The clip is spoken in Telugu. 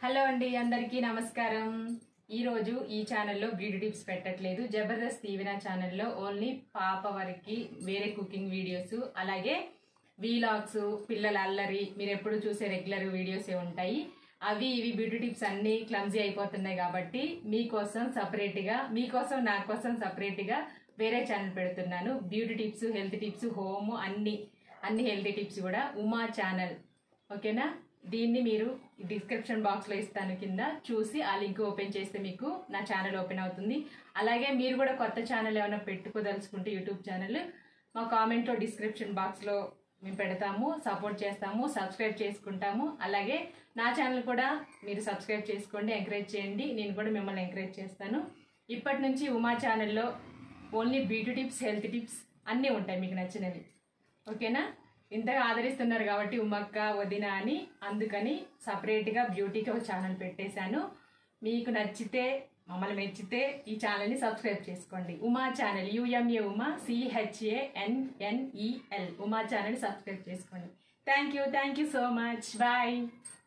హలో అండి అందరికీ నమస్కారం ఈరోజు ఈ ఛానల్లో బ్యూటీ టిప్స్ పెట్టట్లేదు జబర్దస్త్ తీవిన ఛానల్లో ఓన్లీ పాప వరకు వేరే కుకింగ్ వీడియోస్ అలాగే వీలాగ్స్ పిల్లల అల్లరి మీరు ఎప్పుడు చూసే రెగ్యులర్ వీడియోసే ఉంటాయి అవి ఇవి బ్యూటీ టిప్స్ అన్నీ క్లమ్జీ అయిపోతున్నాయి కాబట్టి మీకోసం సపరేట్గా మీకోసం నా కోసం సపరేట్గా వేరే ఛానల్ పెడుతున్నాను beauty tips health tips home అన్ని అన్ని హెల్తీ టిప్స్ కూడా ఉమా ఛానల్ ఓకేనా దీన్ని మీరు డిస్క్రిప్షన్ బాక్స్లో ఇస్తాను కింద చూసి ఆ లింక్ ఓపెన్ చేస్తే మీకు నా ఛానల్ ఓపెన్ అవుతుంది అలాగే మీరు కూడా కొత్త ఛానల్ ఏమైనా పెట్టుకోదలుచుకుంటే యూట్యూబ్ ఛానల్ మా కామెంట్లో డిస్క్రిప్షన్ బాక్స్లో మేము పెడతాము సపోర్ట్ చేస్తాము సబ్స్క్రైబ్ చేసుకుంటాము అలాగే నా ఛానల్ కూడా మీరు సబ్స్క్రైబ్ చేసుకోండి ఎంకరేజ్ చేయండి నేను కూడా మిమ్మల్ని ఎంకరేజ్ చేస్తాను ఇప్పటి నుంచి ఉమా ఛానల్లో only beauty tips health tips అన్నీ ఉంటాయి మీకు నచ్చినవి ఓకేనా ఇంతగా ఆదరిస్తున్నారు కాబట్టి ఉమ్మక్క వదిన అని అందుకని సపరేట్గా బ్యూటీకి ఒక ఛానల్ పెట్టేశాను మీకు నచ్చితే మమ్మల్ని మెచ్చితే ఈ ఛానల్ని సబ్స్క్రైబ్ చేసుకోండి Uma channel U M A Uma C H A N N E L Uma channel subscribe చేసుకోండి thank you thank you so much bye